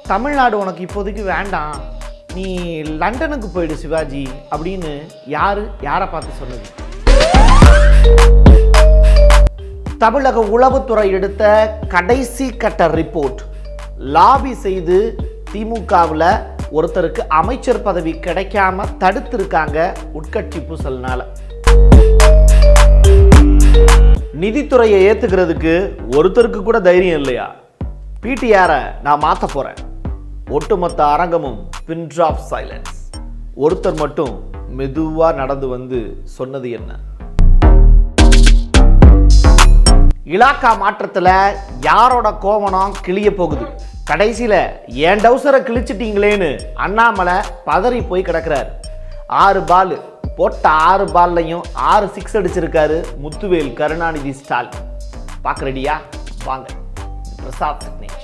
தமிழ்நாடு உனக்கு இப்போதைக்கு வேண்டாம் நீ லண்டனுக்கு போயிடு சிவாஜி அப்படின்னு யாரு யாரை பார்த்து சொன்னது தமிழக உளவுத்துறை எடுத்த கடைசி கட்ட ரிப்போர்ட் லாபி செய்து திமுகவில் ஒருத்தருக்கு அமைச்சர் பதவி கிடைக்காம தடுத்திருக்காங்க உட்கட்சி பூசல்னால நிதித்துறையை ஏத்துக்கிறதுக்கு ஒருத்தருக்கு கூட தைரியம் இல்லையா பிடிஆரை நான் மாற்ற போறேன் ஒட்டுமொத்த அரங்கமும் பின் ட்ராப் சைலன்ஸ் ஒருத்தர் மட்டும் மெதுவா நடந்து வந்து சொன்னது என்ன இலாக்கா மாற்றத்துல யாரோட கோவணம் கிளிய போகுது கடைசியில என் டவுசரை கிழிச்சிட்டீங்களேன்னு அண்ணாமலை பதறி போய் கிடக்குறாரு ஆறு பால் போட்ட ஆறு பால்லையும் ஆறு சிக்ஸ் அடிச்சிருக்காரு முத்துவேல் கருணாநிதி ஸ்டாலின் பார்க்க ரெடியா வாங்க பிரசாத் சிக்னேச்சர்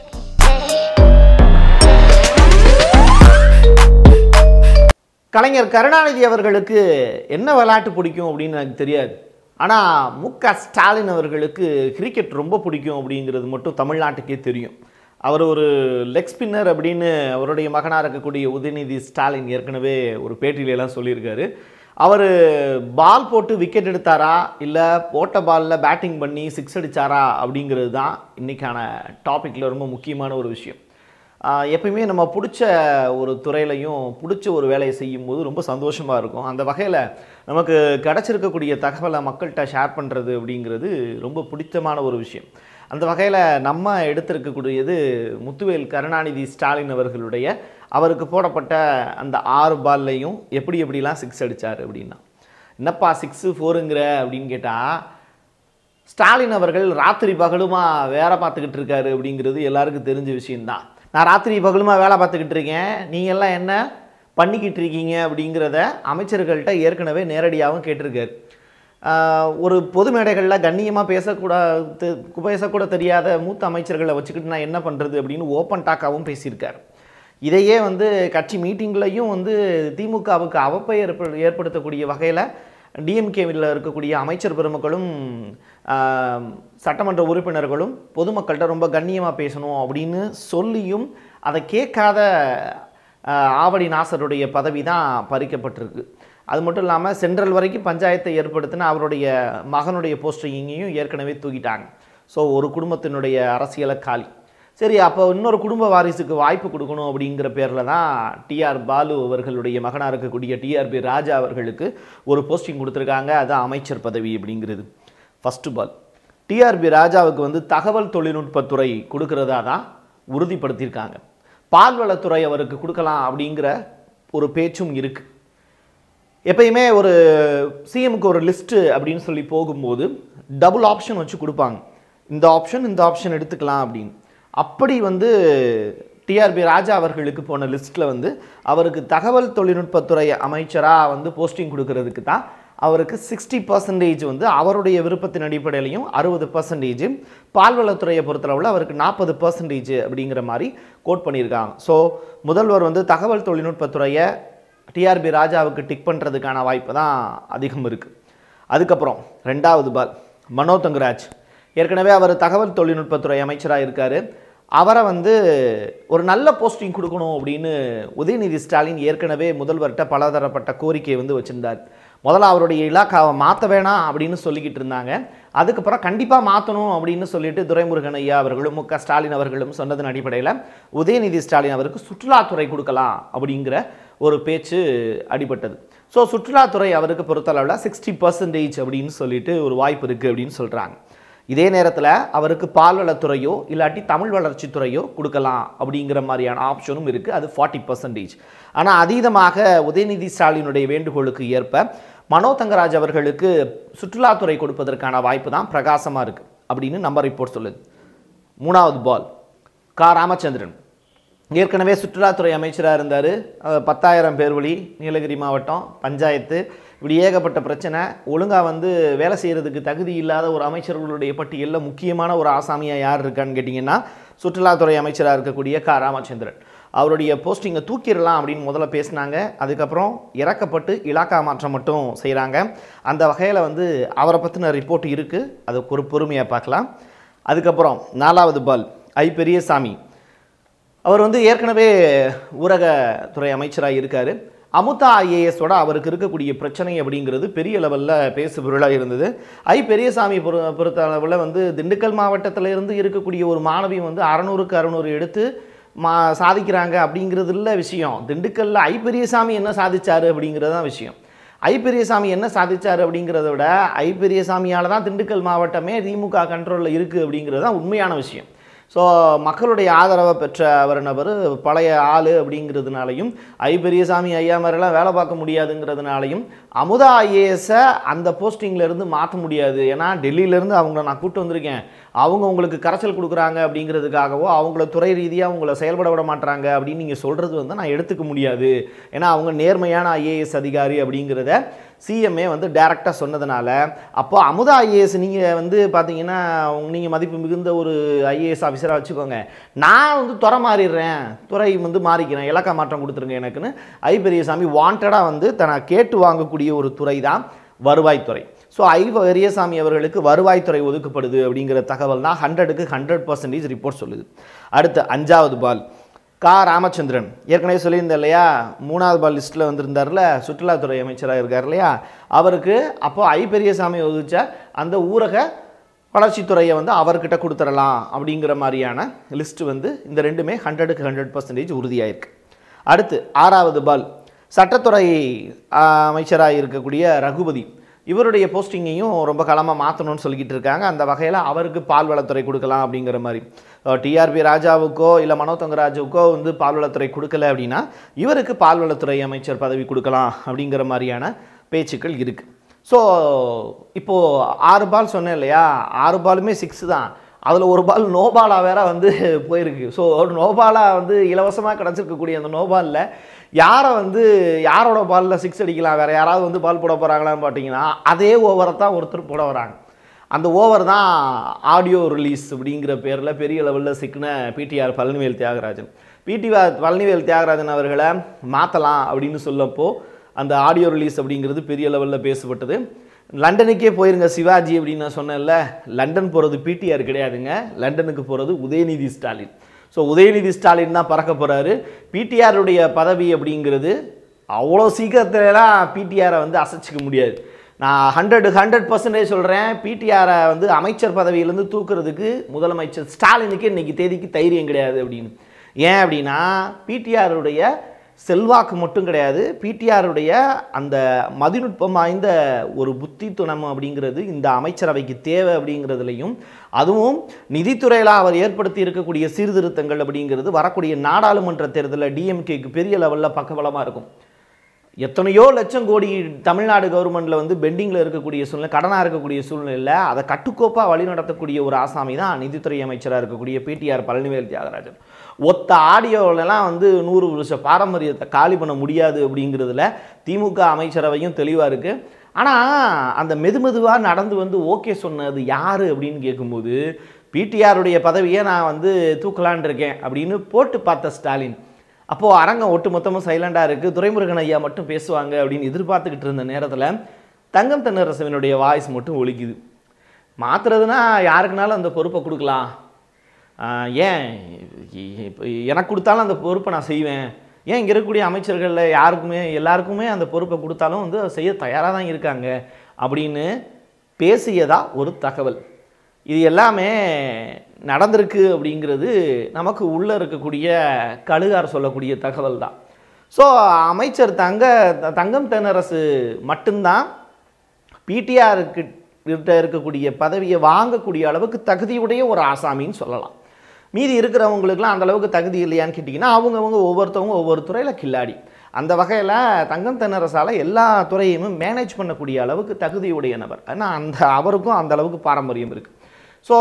கலைஞர் கருணாநிதி அவர்களுக்கு என்ன விளையாட்டு பிடிக்கும் அப்படின்னு எனக்கு தெரியாது ஆனால் மு க ஸ்டாலின் அவர்களுக்கு கிரிக்கெட் ரொம்ப பிடிக்கும் அப்படிங்கிறது மட்டும் தமிழ்நாட்டுக்கே தெரியும் அவர் ஒரு லெக் ஸ்பின்னர் அப்படின்னு அவருடைய மகனாக இருக்கக்கூடிய உதயநிதி ஸ்டாலின் ஏற்கனவே ஒரு பேட்டியிலலாம் சொல்லியிருக்காரு அவர் பால் போட்டு விக்கெட் எடுத்தாரா இல்லை போட்ட பாலில் பேட்டிங் பண்ணி சிக்ஸ் அடித்தாரா அப்படிங்கிறது தான் இன்றைக்கான டாப்பிக்கில் ரொம்ப முக்கியமான ஒரு விஷயம் ஆஹ் எப்பயுமே நம்ம பிடிச்ச ஒரு துறையிலையும் பிடிச்ச ஒரு வேலையை செய்யும்போது ரொம்ப சந்தோஷமாக இருக்கும் அந்த வகையில் நமக்கு கிடச்சிருக்கக்கூடிய தகவலை மக்கள்கிட்ட ஷேர் பண்ணுறது அப்படிங்கிறது ரொம்ப பிடித்தமான ஒரு விஷயம் அந்த வகையில் நம்ம எடுத்திருக்கக்கூடியது முத்துவேல் கருணாநிதி ஸ்டாலின் அவர்களுடைய அவருக்கு போடப்பட்ட அந்த ஆறு பால்லையும் எப்படி எப்படிலாம் சிக்ஸ் அடித்தார் அப்படின்னா என்னப்பா சிக்ஸு ஃபோருங்கிற அப்படின்னு கேட்டால் ஸ்டாலின் அவர்கள் ராத்திரி பகலுமா வேலை பார்த்துக்கிட்டு இருக்காரு அப்படிங்கிறது எல்லாருக்கும் தெரிஞ்ச விஷயம்தான் நான் ராத்திரி பகலுமா வேலை பார்த்துக்கிட்டு இருக்கேன் நீங்கள் எல்லாம் என்ன பண்ணிக்கிட்டு இருக்கீங்க அப்படிங்கிறத அமைச்சர்கள்ட்ட ஏற்கனவே நேரடியாகவும் கேட்டிருக்காரு ஆஹ் ஒரு பொது மேடைகளில் கண்ணியமாக பேசக்கூடாது பேசக்கூட தெரியாத மூத்த அமைச்சர்களை வச்சுக்கிட்டு நான் என்ன பண்ணுறது அப்படின்னு ஓப்பன் டாக்காகவும் பேசியிருக்காரு இதையே வந்து கட்சி மீட்டிங்லையும் வந்து திமுகவுக்கு அவப்பை ஏற்ப ஏற்படுத்தக்கூடிய வகையில் டிஎம்கேவில் இருக்கக்கூடிய அமைச்சர் பெருமக்களும் ஆஹ், சட்டமன்ற உறுப்பினர்களும் பொதுமக்கள்கிட்ட ரொம்ப கண்ணியமாக பேசணும் அப்படின்னு சொல்லியும் அதை கேட்காத ஆஹ், ஆவடி நாசருடைய பதவி தான் பறிக்கப்பட்டிருக்கு அது மட்டும் இல்லாமல் சென்ட்ரல் வரைக்கும் பஞ்சாயத்தை ஏற்படுத்தின அவருடைய மகனுடைய போஸ்டிங்கையும் ஏற்கனவே தூக்கிட்டாங்க ஸோ ஒரு குடும்பத்தினுடைய அரசியலை காலி சரி அப்போ இன்னொரு குடும்ப வாரிசுக்கு வாய்ப்பு கொடுக்கணும் அப்படிங்கிற பேரில் தான் டிஆர் பாலு அவர்களுடைய மகனாக இருக்கக்கூடிய டிஆர்பி ராஜா அவர்களுக்கு ஒரு போஸ்டிங் கொடுத்துருக்காங்க அதான் அமைச்சர் பதவி அப்படிங்கிறது ஃபஸ்ட்டு பால் டிஆர்பி ராஜாவுக்கு வந்து தகவல் தொழில்நுட்பத்துறை கொடுக்கறதா தான் உறுதிப்படுத்தியிருக்காங்க பால்வளத்துறை அவருக்கு கொடுக்கலாம் அப்படிங்கிற ஒரு பேச்சும் இருக்குது எப்பயுமே ஒரு சிஎம்க்கு ஒரு லிஸ்ட்டு அப்படின்னு சொல்லி போகும்போது டபுள் ஆப்ஷன் வச்சு கொடுப்பாங்க இந்த ஆப்ஷன் இந்த ஆப்ஷன் எடுத்துக்கலாம் அப்படின்னு அப்படி வந்து டிஆர்பி ராஜா அவர்களுக்கு போன லிஸ்ட்டில் வந்து அவருக்கு தகவல் தொழில்நுட்பத்துறை அமைச்சராக வந்து போஸ்டிங் கொடுக்கறதுக்கு தான் அவருக்கு சிக்ஸ்டி பர்சன்டேஜ் வந்து அவருடைய விருப்பத்தின் அடிப்படையிலையும் அறுபது பர்சன்டேஜ் பால்வளத்துறையை பொறுத்தளவில் அவருக்கு நாற்பது பர்சன்டேஜ் அப்படிங்கிற மாதிரி கோட் பண்ணியிருக்காங்க ஸோ முதல்வர் வந்து தகவல் தொழில்நுட்பத்துறையை டிஆர்பி ராஜாவுக்கு டிக் பண்ணுறதுக்கான வாய்ப்பு தான் அதிகம் இருக்குது அதுக்கப்புறம் ரெண்டாவது பால் மனோ தங்கராஜ் ஏற்கனவே அவர் தகவல் தொழில்நுட்பத்துறை அமைச்சராக இருக்கார் அவரை வந்து ஒரு நல்ல போஸ்டிங் கொடுக்கணும் அப்படின்னு உதயநிதி ஸ்டாலின் ஏற்கனவே முதல்வர்கிட்ட பலதரப்பட்ட கோரிக்கையை வந்து வச்சுருந்தார் முதல்ல அவருடைய இலாக்காவை மாற்ற வேணாம் அப்படின்னு சொல்லிக்கிட்டு இருந்தாங்க அதுக்கப்புறம் கண்டிப்பாக மாற்றணும் அப்படின்னு சொல்லிட்டு துரைமுருகன் ஐயா அவர்களும் மு க ஸ்டாலின் அவர்களும் சொன்னதன் அடிப்படையில் உதயநிதி ஸ்டாலின் அவருக்கு சுற்றுலாத்துறை கொடுக்கலாம் அப்படிங்கிற ஒரு பேச்சு அடிபட்டது ஸோ சுற்றுலாத்துறை அவருக்கு பொறுத்தளவில் சிக்ஸ்டி பர்சன்டேஜ் அப்படின்னு சொல்லிட்டு ஒரு வாய்ப்பு இருக்குது அப்படின்னு சொல்கிறாங்க இதே நேரத்தில் அவருக்கு பால்வளத்துறையோ இல்லாட்டி தமிழ் வளர்ச்சித்துறையோ கொடுக்கலாம் அப்படிங்கிற மாதிரியான ஆப்ஷனும் இருக்குது அது ஃபார்ட்டி பர்சன்டேஜ் ஆனால் அதீதமாக உதயநிதி ஸ்டாலினுடைய வேண்டுகோளுக்கு ஏற்ப மனோ தங்கராஜ் அவர்களுக்கு சுற்றுலாத்துறை கொடுப்பதற்கான வாய்ப்பு தான் பிரகாசமாக இருக்குது அப்படின்னு நம்ம ரிப்போர்ட் சொல்லுது மூணாவது பால் கா ராமச்சந்திரன் ஏற்கனவே சுற்றுலாத்துறை அமைச்சராக இருந்தார் பத்தாயிரம் பேர் வழி நீலகிரி மாவட்டம் பஞ்சாயத்து இப்படி ஏகப்பட்ட பிரச்சனை ஒழுங்காக வந்து வேலை செய்கிறதுக்கு தகுதி இல்லாத ஒரு அமைச்சர்களுடைய பட்டியலில் முக்கியமான ஒரு ஆசாமியாக யார் இருக்கான்னு கேட்டிங்கன்னா சுற்றுலாத்துறை அமைச்சராக இருக்கக்கூடிய கா ராமச்சந்திரன் அவருடைய போஸ்டிங்கை தூக்கிடலாம் அப்படின்னு முதல்ல பேசினாங்க அதுக்கப்புறம் இறக்கப்பட்டு இலாக்கா மாற்றம் மட்டும் செய்கிறாங்க அந்த வகையில் வந்து அவரை பற்றின ரிப்போர்ட் இருக்குது அது ஒரு பொறுமையாக பார்க்கலாம் அதுக்கப்புறம் நாலாவது பால் ஐ பெரியசாமி அவர் வந்து ஏற்கனவே ஊரகத்துறை அமைச்சராக இருக்கார் அமுதா ஐஏஎஸோட அவருக்கு இருக்கக்கூடிய பிரச்சனை அப்படிங்கிறது பெரிய லெவலில் பேசு பொருளாக இருந்தது ஐ பெரியசாமி பொறு பொறுத்த அளவில் வந்து திண்டுக்கல் மாவட்டத்தில் இருந்து இருக்கக்கூடிய ஒரு மாணவி வந்து அறநூறுக்கு அறநூறு எடுத்து மா சாதிக்கிறாங்க அப்படிங்கிறது இல்லை விஷயம் திண்டுக்கல்ல ஐ பெரியசாமி என்ன சாதிச்சாரு அப்படிங்கிறது தான் விஷயம் ஐ பெரியசாமி என்ன சாதிச்சாரு அப்படிங்கிறத விட ஐ பெரியசாமியால் தான் திண்டுக்கல் மாவட்டமே திமுக கண்ட்ரோலில் இருக்குது அப்படிங்கிறது தான் உண்மையான விஷயம் ஸோ மக்களுடைய ஆதரவை பெற்ற அவர் நபர் பழைய ஆள் அப்படிங்கிறதுனாலையும் ஐ பெரியசாமி ஐயா மாதிரிலாம் வேலை பார்க்க முடியாதுங்கிறதுனாலையும் அமுதா ஐஏஎஸை அந்த போஸ்டிங்கில் இருந்து மாற்ற முடியாது ஏன்னா டெல்லியிலேருந்து அவங்கள நான் கூட்டு வந்திருக்கேன் அவங்க உங்களுக்கு கரைச்சல் கொடுக்குறாங்க அப்படிங்கிறதுக்காகவோ அவங்கள துறை ரீதியாக அவங்கள செயல்பட விட மாட்டாங்க அப்படின்னு நீங்கள் சொல்கிறது வந்து நான் எடுத்துக்க முடியாது ஏன்னா அவங்க நேர்மையான ஐஏஎஸ் அதிகாரி அப்படிங்கிறத சிஎம்ஏ வந்து டைரெக்டாக சொன்னதுனால அப்போ அமுதா ஐஏஎஸ் நீங்கள் வந்து பார்த்தீங்கன்னா நீங்கள் மதிப்பு மிகுந்த ஒரு ஐஏஎஸ் ஆஃபீஸராக வச்சுக்கோங்க நான் வந்து துறை மாறிடுறேன் துறை வந்து மாறிக்கிறேன் இலக்கா மாற்றம் கொடுத்துருங்க எனக்குன்னு ஐ பெரியசாமி வாண்டடாக வந்து தன்னை கேட்டு வாங்கக்கூடிய ஒரு துறை தான் வருவாய்த்துறை ஸோ ஐ பெரியசாமி அவர்களுக்கு வருவாய்த்துறை ஒதுக்கப்படுது அப்படிங்கிற தகவல் தான் ஹண்ட்ரடுக்கு ஹண்ட்ரட் பர்சன்டேஜ் ரிப்போர்ட் சொல்லுது அடுத்து அஞ்சாவது பால் கா ராமச்சந்திரன் ஏற்கனவே சொல்லியிருந்தேன் இல்லையா மூணாவது பால் லிஸ்ட்டில் வந்திருந்தார்ல சுற்றுலாத்துறை அமைச்சராக இருக்கார் இல்லையா அவருக்கு அப்போ ஐ பெரியசாமி ஒதுச்ச அந்த ஊரக வளர்ச்சித்துறையை வந்து அவர்கிட்ட கொடுத்துடலாம் அப்படிங்கிற மாதிரியான லிஸ்ட் வந்து இந்த ரெண்டுமே ஹண்ட்ரடுக்கு ஹண்ட்ரட் பர்சன்டேஜ் உறுதியாயிருக்கு அடுத்து ஆறாவது பால் சட்டத்துறை அமைச்சராக இருக்கக்கூடிய ரகுபதி இவருடைய போஸ்டிங்கையும் ரொம்ப காலமாக மாற்றணும்னு சொல்லிக்கிட்டு இருக்காங்க அந்த வகையில் அவருக்கு பால்வளத்துறை கொடுக்கலாம் அப்படிங்கிற மாதிரி டிஆர்பி ராஜாவுக்கோ இல்லை மனோ தங்கராஜுக்கோ வந்து பால்வளத்துறை கொடுக்கல அப்படின்னா இவருக்கு பால்வளத்துறை அமைச்சர் பதவி கொடுக்கலாம் அப்படிங்கிற மாதிரியான பேச்சுக்கள் இருக்குது ஸோ இப்போது ஆறு பால் சொன்னேன் இல்லையா ஆறு பாலுமே சிக்ஸ் தான் அதில் ஒரு பால் நோபாலா வேற வந்து போயிருக்கு ஸோ ஒரு நோபாலா வந்து இலவசமாக கிடச்சிருக்கக்கூடிய அந்த நோபாலில் யாரை வந்து யாரோட பாலில் சிக்ஸ் அடிக்கலாம் வேறு யாராவது வந்து பால் போட போகிறாங்களான்னு பார்த்தீங்கன்னா அதே ஓவரை தான் ஒருத்தர் போட வராங்க அந்த ஓவர் தான் ஆடியோ ரிலீஸ் அப்படிங்கிற பேரில் பெரிய லெவலில் சிக்கின பிடிஆர் பழனிவேல் தியாகராஜன் பிடிஆர் பழனிவேல் தியாகராஜன் அவர்களை மாற்றலாம் அப்படின்னு சொல்லப்போ அந்த ஆடியோ ரிலீஸ் அப்படிங்கிறது பெரிய லெவலில் பேசப்பட்டது லண்டனுக்கே போயிருங்க சிவாஜி அப்படின்னு நான் சொன்னேன்ல லண்டன் போகிறது பிடிஆர் கிடையாதுங்க லண்டனுக்கு போகிறது உதயநிதி ஸ்டாலின் ஸோ உதயநிதி ஸ்டாலின் தான் பறக்க போகிறாரு பிடிஆருடைய பதவி அப்படிங்கிறது அவ்வளோ சீக்கிரத்துலலாம் பிடிஆரை வந்து அசைச்சிக்க முடியாது நான் ஹண்ட்ரட் ஹண்ட்ரட் பர்சன்டேஜ் சொல்கிறேன் பிடிஆரை வந்து அமைச்சர் பதவியிலேருந்து தூக்குறதுக்கு முதலமைச்சர் ஸ்டாலினுக்கு இன்னைக்கு தேதிக்கு தைரியம் கிடையாது அப்படின்னு ஏன் அப்படின்னா பிடிஆருடைய செல்வாக்கு மட்டும் கிடையாது பிடிஆருடைய அந்த மதிநுட்பம் வாய்ந்த ஒரு புத்தி துணம் அப்படிங்கிறது இந்த அமைச்சரவைக்கு தேவை அப்படிங்கிறதுலையும் அதுவும் நிதித்துறையில் அவர் ஏற்படுத்தி இருக்கக்கூடிய சீர்திருத்தங்கள் அப்படிங்கிறது வரக்கூடிய நாடாளுமன்ற தேர்தலில் டிஎம்கேக்கு பெரிய லெவலில் பக்கபலமாக இருக்கும் எத்தனையோ லட்சம் கோடி தமிழ்நாடு கவர்மெண்ட்டில் வந்து பெண்டிங்கில் இருக்கக்கூடிய சூழ்நிலை கடனாக இருக்கக்கூடிய சூழ்நிலையில் அதை கட்டுக்கோப்பாக வழி நடத்தக்கூடிய ஒரு ஆசாமி தான் நிதித்துறை அமைச்சராக இருக்கக்கூடிய பிடிஆர் பழனிவேல் தியாகராஜன் ஒத்த ஆடியோவிலலாம் வந்து நூறு வருஷ பாரம்பரியத்தை காலி பண்ண முடியாது அப்படிங்கிறதுல திமுக அமைச்சரவையும் தெளிவாக இருக்குது ஆனால் அந்த மெதுமெதுவாக நடந்து வந்து ஓகே சொன்னது யார் அப்படின்னு கேட்கும்போது பிடிஆருடைய பதவியை நான் வந்து தூக்கலான் இருக்கேன் அப்படின்னு போட்டு பார்த்த ஸ்டாலின் அப்போது அரங்கம் ஒட்டு மொத்தமும் சைலண்டாக இருக்குது துரைமுருகன் ஐயா மட்டும் பேசுவாங்க அப்படின்னு எதிர்பார்த்துக்கிட்டு இருந்த நேரத்தில் தங்கம் தென்னரசவனுடைய வாய்ஸ் மட்டும் ஒலிக்குது மாற்றுறதுனா யாருக்குனாலும் அந்த பொறுப்பை கொடுக்கலாம் ஆஹ் ஏன் இப்போ எனக்கு கொடுத்தாலும் அந்த பொறுப்பை நான் செய்வேன் ஏன் இங்கே இருக்கக்கூடிய அமைச்சர்களில் யாருக்குமே எல்லாருக்குமே அந்த பொறுப்பை கொடுத்தாலும் வந்து அதை செய்ய தயாராக தான் இருக்காங்க அப்படின்னு பேசியதா ஒரு தகவல் இது எல்லாமே நடந்திருக்கு அப்படிங்கிறது நமக்கு உள்ளே இருக்கக்கூடிய கழுகார் சொல்லக்கூடிய தகவல் தான் ஸோ அமைச்சர் தங்க தங்கம் தென்னரசு மட்டும்தான் பிடிஆருக்கு கிட்ட இருக்கக்கூடிய பதவியை வாங்கக்கூடிய அளவுக்கு தகுதியுடைய ஒரு ஆசாமின்னு சொல்லலாம் மீதி இருக்கிறவங்களுக்குலாம் அந்த அளவுக்கு தகுதி இல்லையான்னு கேட்டிங்கன்னா அவங்கவுங்க ஒவ்வொருத்தவங்க ஒவ்வொரு துறையில் கில்லாடி அந்த வகையில் தங்கம் தென்னரசால எல்லா துறையுமே மேனேஜ் பண்ணக்கூடிய அளவுக்கு தகுதியுடைய நபர் ஆனால் அந்த அவருக்கும் அந்த அளவுக்கு பாரம்பரியம் இருக்குது ஸோ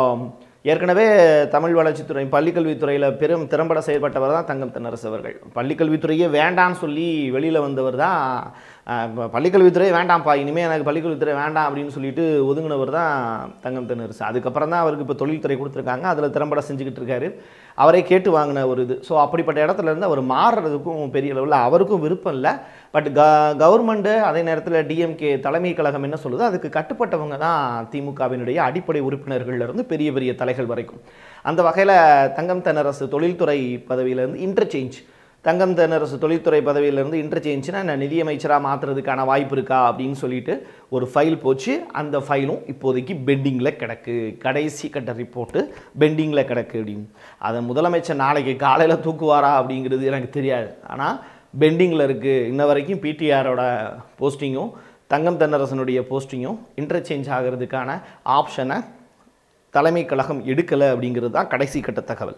ஏற்கனவே தமிழ் வளர்ச்சித்துறை பள்ளிக்கல்வித்துறையில் பெரும் திறம்பட செயல்பட்டவர் தான் தங்கம் தென்னரசு அவர்கள் பள்ளிக்கல்வித்துறையே வேண்டான்னு சொல்லி வெளியில் வந்தவர் தான் அஹ், ப- பள்ளிக்கல்வித்துறை வேண்டாம்ப்பா இனிமேல் எனக்கு பள்ளிக்கல்வித்துறை வேண்டாம் அப்படின்னு சொல்லிட்டு ஒதுங்கினவர் தான் தங்கம் தென்னரசு அதுக்கப்புறம் தான் அவருக்கு இப்போ தொழில்துறை கொடுத்துருக்காங்க அதில் திறம்பட செஞ்சுக்கிட்டு இருக்காரு அவரை கேட்டு வாங்கின ஒரு இது ஸோ அப்படிப்பட்ட இடத்துல இருந்து அவர் மாறுறதுக்கும் பெரிய அளவில் அவருக்கும் விருப்பம் இல்லை பட் க கவர்மெண்ட்டு அதே நேரத்தில் டிஎம்கே தலைமை கழகம் என்ன சொல்லுது அதுக்கு கட்டுப்பட்டவங்க தான் திமுகவினுடைய அடிப்படை உறுப்பினர்கள்ல இருந்து பெரிய பெரிய தலைகள் வரைக்கும் அந்த வகையில் தங்கம் தென்னரசு தொழில்துறை பதவியிலேருந்து இன்டர்சேஞ்ச் தங்கம் தென்னரசு தொழில்துறை பதவியிலேருந்து இன்டர்சேஞ்சுனா நான் நிதியமைச்சராக மாற்றுறதுக்கான வாய்ப்பு இருக்கா அப்படின்னு சொல்லிட்டு ஒரு ஃபைல் போச்சு அந்த ஃபைலும் இப்போதைக்கு பெண்டிங்கில் கிடக்கு கடைசி கட்ட ரிப்போர்ட்டு பெண்டிங்கில் கிடக்கு அப்படின்னு அதை முதலமைச்சர் நாளைக்கு காலையில் தூக்குவாரா அப்படிங்கிறது எனக்கு தெரியாது ஆனால் பெண்டிங்கில் இருக்குது இன்ன வரைக்கும் பிடிஆரோட போஸ்டிங்கும் தங்கம் தென்னரசனுடைய போஸ்டிங்கும் இன்டர்சேஞ்ச் ஆகிறதுக்கான ஆப்ஷனை தலைமை கழகம் எடுக்கலை அப்படிங்கிறது தான் கடைசி கட்ட தகவல்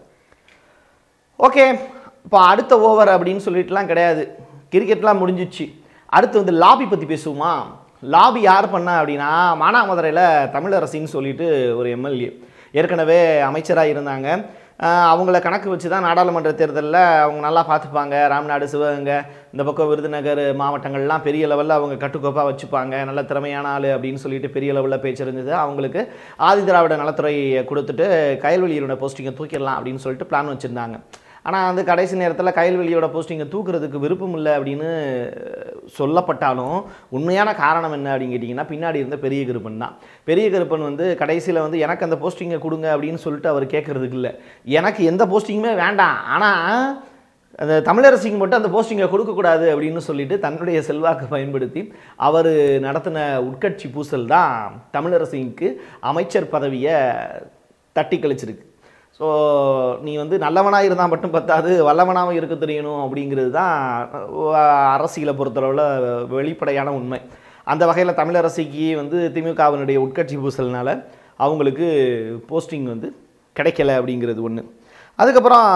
ஓகே இப்போ அடுத்த ஓவர் அப்படின்னு சொல்லிட்டுலாம் கிடையாது கிரிக்கெட்லாம் முடிஞ்சிச்சு அடுத்து வந்து லாபி பற்றி பேசுவோமா லாபி யார் பண்ணா அப்படின்னா மானாமதுரையில் தமிழரசின்னு சொல்லிட்டு ஒரு எம்எல்ஏ ஏற்கனவே அமைச்சராக இருந்தாங்க ஆஹ் அவங்கள கணக்கு வச்சு தான் நாடாளுமன்ற தேர்தலில் அவங்க நல்லா பார்த்துப்பாங்க ராம்நாடு சிவகங்கை இந்த பக்கம் விருதுநகர் மாவட்டங்கள்லாம் பெரிய லெவலில் அவங்க கட்டுக்கோப்பாக வச்சுப்பாங்க நல்ல திறமையான ஆள் அப்படின்னு சொல்லிட்டு பெரிய லெவலில் பேச்சு இருந்தது அவங்களுக்கு ஆதி திராவிட நலத்துறையை கொடுத்துட்டு கயல்வெளியோட போஸ்டிங்கை தூக்கிடலாம் அப்படின்னு சொல்லிட்டு பிளான் வச்சுருந்தாங்க ஆனால் வந்து கடைசி நேரத்தில் கயல்வெளியோட போஸ்டிங்கை தூக்குறதுக்கு விருப்பம் இல்லை அப்படின்னு சொல்லப்பட்டாலும் உண்மையான காரணம் என்ன அப்படின்னு கேட்டிங்கன்னா பின்னாடி இருந்த பெரிய கருப்பன் தான் பெரிய கருப்பன் வந்து கடைசியில் வந்து எனக்கு அந்த போஸ்டிங்கை கொடுங்க அப்படின்னு சொல்லிட்டு அவர் கேட்குறதுக்கு இல்லை எனக்கு எந்த போஸ்டிங்குமே வேண்டாம் ஆனால் அந்த தமிழரசிக்கு மட்டும் அந்த போஸ்டிங்கை கொடுக்கக்கூடாது அப்படின்னு சொல்லிட்டு தன்னுடைய செல்வாக்கு பயன்படுத்தி அவர் நடத்தின உட்கட்சி பூசல் தான் தமிழரசிக்கு அமைச்சர் பதவியை தட்டி கழிச்சிருக்கு ஸோ நீ வந்து நல்லவனாக இருந்தால் மட்டும் பத்தாது வல்லவனாகவும் இருக்க தெரியணும் அப்படிங்கிறது தான் அரசியலை பொறுத்தளவில் வெளிப்படையான உண்மை அந்த வகையில் தமிழரசிக்கு வந்து திமுகவினுடைய உட்கட்சி பூசல்னால அவங்களுக்கு போஸ்டிங் வந்து கிடைக்கல அப்படிங்கிறது ஒன்று அதுக்கப்புறம்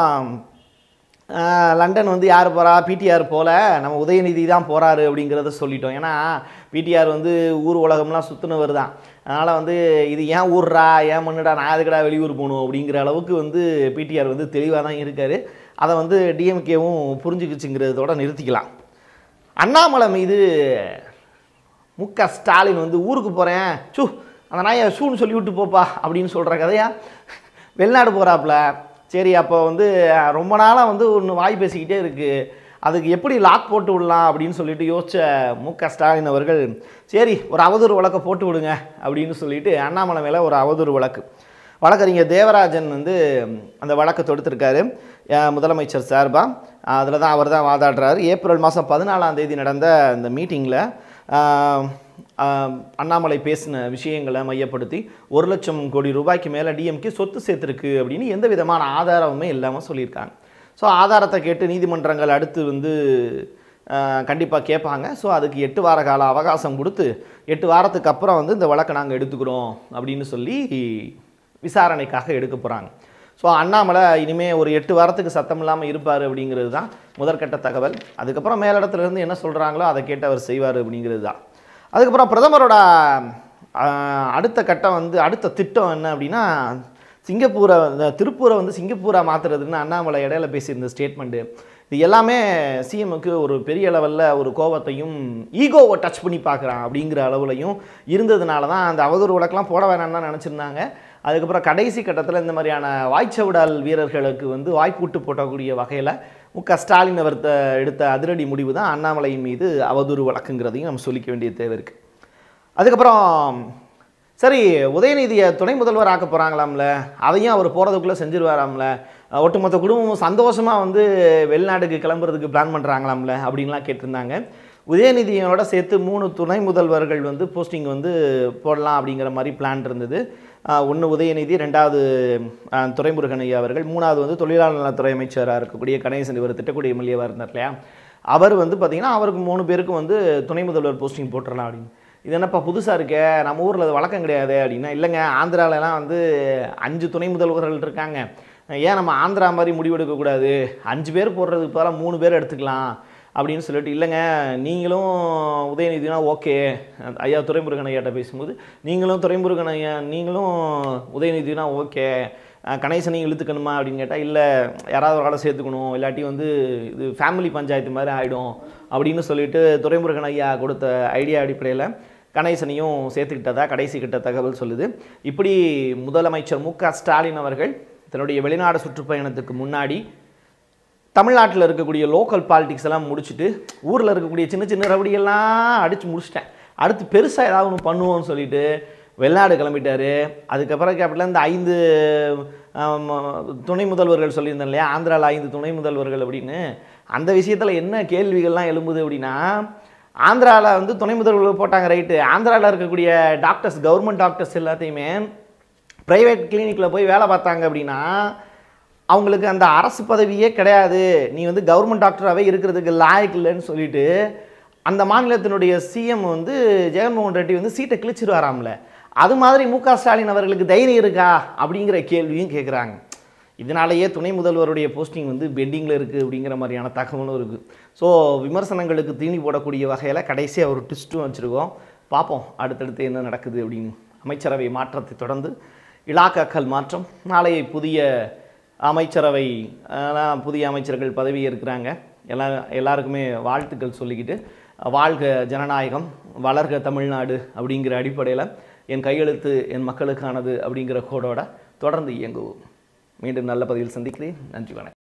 ஆஹ், லண்டன் வந்து யார் போகிறா பிடிஆர் போல நம்ம உதயநிதி தான் போகிறாரு அப்படிங்கிறத சொல்லிட்டோம் ஏன்னா பிடிஆர் வந்து ஊர் உலகம்லாம் சுற்றுனவர் தான் அதனால் வந்து இது ஏன் ஊர்றா ஏன் மண்ணுடா நான் எதுக்குடா வெளியூர் போகணும் அப்படிங்கிற அளவுக்கு வந்து பிடிஆர் வந்து தெளிவாக தான் இருக்கார் அதை வந்து டிஎம்கேவும் புரிஞ்சுக்கிச்சுங்கிறதோட நிறுத்திக்கலாம் அண்ணாமலை மீது மு க ஸ்டாலின் வந்து ஊருக்கு போகிறேன் சூ அந்த நாயை ஷூன்னு சொல்லி விட்டு போப்பா அப்படின்னு சொல்கிற கதையா வெளிநாடு போகிறாப்புல சரி அப்போ வந்து அஹ், ரொம்ப நாளாக வந்து ஒன்று வாய் பேசிக்கிட்டே இருக்குது அதுக்கு எப்படி லாக் போட்டு விடலாம் அப்படின்னு சொல்லிட்டு யோசிச்ச மு க ஸ்டாலின் அவர்கள் சரி ஒரு அவதூறு வழக்கை போட்டு விடுங்க அப்படின்னு சொல்லிட்டு அண்ணாமலை மேலே ஒரு அவதூறு வழக்கு வழக்கறிஞர் தேவராஜன் வந்து அந்த வழக்கை தொடுத்திருக்காரு அஹ், முதலமைச்சர் சார்பாக அதில் தான் அவர் தான் வாதாடுறாரு ஏப்ரல் மாதம் பதினாலாம் தேதி நடந்த இந்த மீட்டிங்கில் அண்ணாமலை பேசின விஷயங்களை மையப்படுத்தி ஒரு லட்சம் கோடி ரூபாய்க்கு மேலே டிஎம்கே சொத்து சேர்த்துருக்கு அப்படின்னு எந்த விதமான ஆதாரமுமே இல்லாமல் சொல்லியிருக்காங்க ஸோ ஆதாரத்தை கேட்டு நீதிமன்றங்கள் அடுத்து வந்து கண்டிப்பாக கேட்பாங்க ஸோ அதுக்கு எட்டு வார கால அவகாசம் கொடுத்து எட்டு வாரத்துக்கு அப்புறம் வந்து இந்த வழக்கை நாங்கள் எடுத்துக்கிறோம் அப்படின்னு சொல்லி விசாரணைக்காக எடுக்க போகிறாங்க ஸோ அண்ணாமலை இனிமேல் ஒரு எட்டு வாரத்துக்கு சத்தம் இல்லாமல் இருப்பார் அப்படிங்கிறது தான் முதற்கட்ட தகவல் அதுக்கப்புறம் மேலிடத்துல இருந்து என்ன சொல்கிறாங்களோ அதை கேட்டு அவர் செய்வார் அப்படிங்கிறது தான் அதுக்கப்புறம் பிரதமரோட ஆஹ், அடுத்த கட்டம் வந்து அடுத்த திட்டம் என்ன அப்படின்னா சிங்கப்பூரை இந்த திருப்பூரை வந்து சிங்கப்பூரா மாற்றுறதுன்னு அண்ணாமலை இடையில பேசியிருந்த ஸ்டேட்மெண்ட்டு இது எல்லாமே சிஎம்முக்கு ஒரு பெரிய லெவலில் ஒரு கோவத்தையும் ஈகோவை டச் பண்ணி பார்க்குறான் அப்படிங்கிற அளவுலையும் இருந்ததுனால தான் அந்த அவதூறு வழக்கெல்லாம் போட வேணாம்னு தான் நினச்சிருந்தாங்க அதுக்கப்புறம் கடைசி கட்டத்தில் இந்த மாதிரியான வாய்ச்சவிடால் வீரர்களுக்கு வந்து வாய்ப்பூட்டு போட்டக்கூடிய வகையில் மு க ஸ்டாலின் அவர் த- எடுத்த அதிரடி முடிவு தான் அண்ணாமலையின் மீது அவதூறு வழக்குங்கிறதையும் நம்ம சொல்லிக்க வேண்டிய தேவை இருக்குது அதுக்கப்புறம் சரி உதயநிதியை துணை முதல்வர் ஆக்க போகிறாங்களாம்ல அதையும் அவர் போகிறதுக்குள்ளே செஞ்சிருவாராம்ல அஹ் ஒட்டுமொத்த குடும்பமும் சந்தோஷமாக வந்து வெளிநாட்டுக்கு கிளம்புறதுக்கு பிளான் பண்ணுறாங்களாம்ல அப்படின்லாம் கேட்டிருந்தாங்க உதயநிதியோட சேர்த்து மூணு துணை முதல்வர்கள் வந்து போஸ்டிங் வந்து போடலாம் அப்படிங்கிற மாதிரி பிளான் இருந்தது ஒன்று உதயநிதி ரெண்டாவது அஹ், துரைமுருகன் ஐயா அவர்கள் மூணாவது வந்து தொழிலாளர் நலத்துறை அமைச்சராக இருக்கக்கூடிய கணேசன் இவர் திட்டக்குடி எம்எல்ஏவாக இருந்தார் இல்லையா அவர் வந்து பார்த்திங்கன்னா அவருக்கு மூணு பேருக்கும் வந்து துணை முதல்வர் போஸ்டிங் போட்டுடலாம் அப்படின்னு இது என்னப்பா புதுசாக இருக்கே நம்ம ஊரில் அது வழக்கம் கிடையாது அப்படின்னா இல்லைங்க ஆந்திராலலாம் வந்து அஞ்சு துணை முதல்வர்கள் இருக்காங்க ஏன் நம்ம ஆந்திரா மாதிரி முடிவெடுக்கக்கூடாது அஞ்சு பேர் போடுறதுக்கு பதிலாக மூணு பேர் எடுத்துக்கலாம் அப்படின்னு சொல்லிட்டு இல்லைங்க நீங்களும் உதயநிதினா ஓகே ஐயா துரைமுருகன் ஐயாட்ட பேசும்போது நீங்களும் துரைமுருகன் ஐயா நீங்களும் உதயநிதினா ஓகே கணேசனையும் இழுத்துக்கணுமா அப்படின்னு கேட்டால் இல்லை யாராவது ஒரு ஆளை சேர்த்துக்கணும் இல்லாட்டி வந்து இது ஃபேமிலி பஞ்சாயத்து மாதிரி ஆகிடும் அப்படின்னு சொல்லிட்டு துரைமுருகன் ஐயா கொடுத்த ஐடியா அடிப்படையில் கணேசனையும் சேர்த்துக்கிட்டதா கடைசி கிட்ட தகவல் சொல்லுது இப்படி முதலமைச்சர் மு க ஸ்டாலின் அவர்கள் தன்னுடைய வெளிநாடு சுற்றுப்பயணத்துக்கு முன்னாடி தமிழ்நாட்டில் இருக்கக்கூடிய லோக்கல் பாலிடிக்ஸ் எல்லாம் முடிச்சுட்டு ஊரில் இருக்கக்கூடிய சின்ன சின்ன ரவுடியெல்லாம் அடித்து முடிச்சிட்டேன் அடுத்து பெருசாக ஏதாவது ஒன்று பண்ணுவோம்னு சொல்லிட்டு வெளிநாடு கிளம்பிட்டாரு அதுக்கப்புறம் கேப்பிட்டல இந்த ஐந்து ஆம், துணை முதல்வர்கள் சொல்லியிருந்தேன் இல்லையா ஆந்திராவில் ஐந்து துணை முதல்வர்கள் அப்படின்னு அந்த விஷயத்தில் என்ன கேள்விகள்லாம் எழும்புது அப்படின்னா ஆந்திராவில் வந்து துணை முதல்வர்கள் போட்டாங்க ரைட்டு ஆந்திராவில் இருக்கக்கூடிய டாக்டர்ஸ் கவர்மெண்ட் டாக்டர்ஸ் எல்லாத்தையுமே ப்ரைவேட் கிளினிக்கில் போய் வேலை பார்த்தாங்க அப்படின்னா அவங்களுக்கு அந்த அரசு பதவியே கிடையாது நீ வந்து கவர்மெண்ட் டாக்டராகவே இருக்கிறதுக்கு லாயக்கு இல்லைன்னு சொல்லிட்டு அந்த மாநிலத்தினுடைய சிஎம் வந்து ஜெகன்மோகன் ரெட்டி வந்து சீட்டை கிழிச்சிருவாராம்ல அது மாதிரி மு க ஸ்டாலின் அவர்களுக்கு தைரியம் இருக்கா அப்படிங்கிற கேள்வியும் கேட்குறாங்க இதனாலேயே துணை முதல்வருடைய போஸ்டிங் வந்து பெண்டிங்கில் இருக்குது அப்படிங்கிற மாதிரியான தகவலும் இருக்குது ஸோ விமர்சனங்களுக்கு தீனி போடக்கூடிய வகையில் கடைசியாக ஒரு ட்விஸ்ட்டும் வச்சுருக்கோம் பார்ப்போம் அடுத்தடுத்து என்ன நடக்குது அப்படின்னு அமைச்சரவை மாற்றத்தை தொடர்ந்து இலாக்காக்கள் மாற்றம் நாளைய புதிய அமைச்சரவை அஹ், புதிய அமைச்சர்கள் பதவி இருக்கிறாங்க எல்லா எல்லாருக்குமே வாழ்த்துக்கள் சொல்லிக்கிட்டு வாழ்க ஜனநாயகம் வளர்க தமிழ்நாடு அப்படிங்கிற அடிப்படையில் என் கையெழுத்து என் மக்களுக்கானது அப்படிங்கிற கோடோட தொடர்ந்து இயங்குவோம் மீண்டும் நல்ல பதிவில் சந்திக்கிறேன் நன்றி வணக்கம்